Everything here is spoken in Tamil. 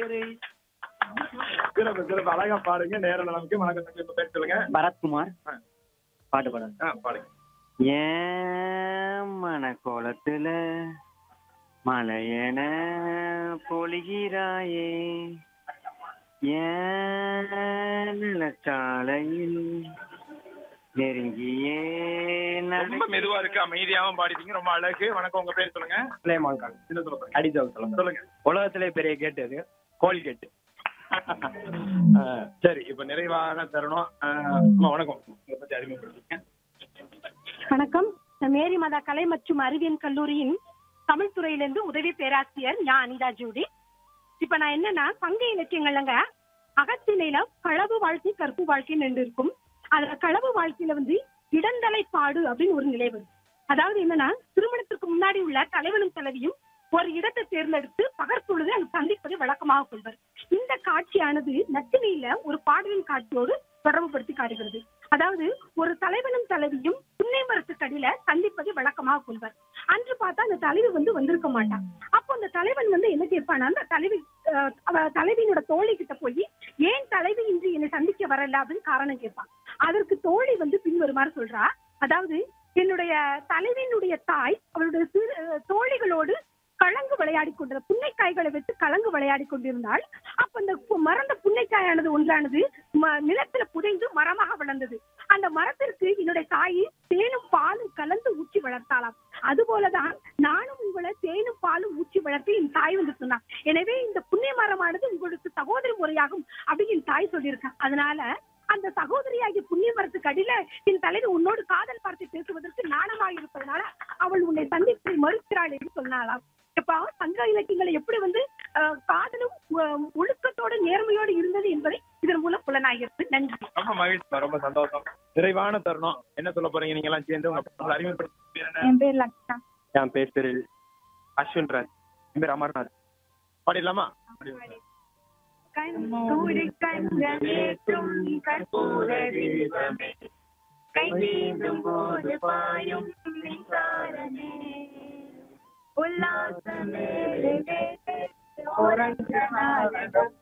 ஊரே சிறப்பு சிறப்பு அழகா பாடுங்க நேரம் நமக்கு வணக்கம் தம்பி உங்க பேர் சொல்லுங்க பரத்குமார் ஆ. பாட்டு பாடுங்க ஆ பாடுங்க ஏன் மனக்கோலத்துல மலையென பொழிகிறாயே ஏன் நிலச்சாலையில் நெருங்கியே ரொம்ப மெதுவா இருக்கு அமைதியாவும் பாடிட்டீங்க ரொம்ப அழகு வணக்கம் உங்க பேர் சொல்லுங்க சுலைமான் என்ன சொல்ல போறீங்க அடிஜாவு சொல்லுங்க சொல்லுங்க உலகத்திலே பெரிய கேட்டு அது கோல்கேட்டு ஆ, சரி இப்ப நிறைவான தருணம் ஆ, அம்மா வணக்கம் உங்களை பத்தி அறிமுகப்படுத்துங்க வணக்கம் நான் மேரி மாதா கலை மற்றும் அறிவியல் கல்லூரியின் தமிழ் துறையிலிருந்து உதவி பேராசிரியர் ஞா அனிதா ஜூடி இப்ப நான் என்னன்னா சங்க இலக்கியங்கள்லங்க அகத்திணையில களவு வாழ்க்கை கற்பு வாழ்க்கைன்னு ரெண்டு இருக்கும் அதுல களவு வாழ்க்கையில வந்து இடந்தலை பாடு அப்படின்னு ஒரு நிலை வரும் அதாவது என்னன்னா திருமணத்திற்கு முன்னாடி உள்ள தலைவனும் தலைவியும் ஒரு இடத்தை தேர்ந்தெடுத்து பகற்பொழுது அங்கு சந்திப்பதை வழக்கமாக கொள்வர் இந்த காட்சியானது நச்சினையில ஒரு பாடலின் காட்சியோடு தொடர்பு படுத்தி காட்டுகிறது அதாவது ஒரு தலைவனும் தலைவியும் புன்னை மரத்துக்கடியில சந்திப்பதை வழக்கமாக கொள்வர் அன்று பார்த்தா அந்த தலைவி வந்து வந்திருக்க மாட்டான் அப்போ அந்த தலைவன் வந்து என்ன கேட்பானா அந்த தலைவி அஹ், அவ தலைவியினோட தோழி கிட்ட போய் ஏன் தலைவி இன்று என்னை சந்திக்க வரல அப்படின்னு காரணம் கேட்பான் அதற்கு தோழி வந்து பின்வருமாறு சொல்றா அதாவது என்னுடைய தலைவியினுடைய தாய் அவளுடைய சிறு அஹ், தோழிகளோடு கலங்கு விளையாடி கொண்டிருந்த புன்னைக்காய்களை வச்சு கலங்கு விளையாடி கொண்டிருந்தாள் அப்ப அந்த பு- மறந்த புன்னைக்காயானது ஒன்றானது ம- நிலத்துல புதைந்து மரமாக வளர்ந்தது அந்த மரத்திற்கு என்னுடைய தாய் தேனும் பாலும் கலந்து ஊற்றி வளர்த்தாளாம் அது போலதான் நானும் உங்களை தேனும் பாலும் ஊற்றி வளர்த்து என் தாய் வந்து சொன்னான் எனவே இந்த புண்ணிய மரமானது உங்களுக்கு சகோதரி முறையாகும் அப்படின்னு என் தாய் சொல்லியிருக்கான் அதனால அந்த சகோதரியாகிய புண்ணிய மரத்துக்கு அடியில என் தலைவர் உன்னோடு காதல் வார்த்தை பேசுவதற்கு நாணமாக இருப்பதனால அவள் உன்னை சந்திப்பதை மறுக்கிறாள் என்று சொன்னாளாம் இப்ப சங்க இலக்கியங்களை எப்படி வந்து அஹ், காதலும் அஹ், ஒழுக்கத்தோடு நேர்மையோடு இருந்தது என்பதை இதன் மூலம் புலனாகிறது நன்றி ரொம்ப மகிழ்ச்சி ரொம்ப சந்தோஷம் நிறைவான தருணம் என்ன சொல்ல போறீங்க நீங்க எல்லாம் சேர்ந்து உங்க அறிமுகப்படுத்தி என் பேர் லக்ஷா என் பேர் திரு அஸ்வின் ராஜ் என் பேர் அமர்நாத் பாடிடலாமா கண்கூடி கண்களேற்றும் கற்பூர தீபமே கை தீண்டும் போது பாயும் மின்சாரமே உல்லாசமே உறங்க நாடகம்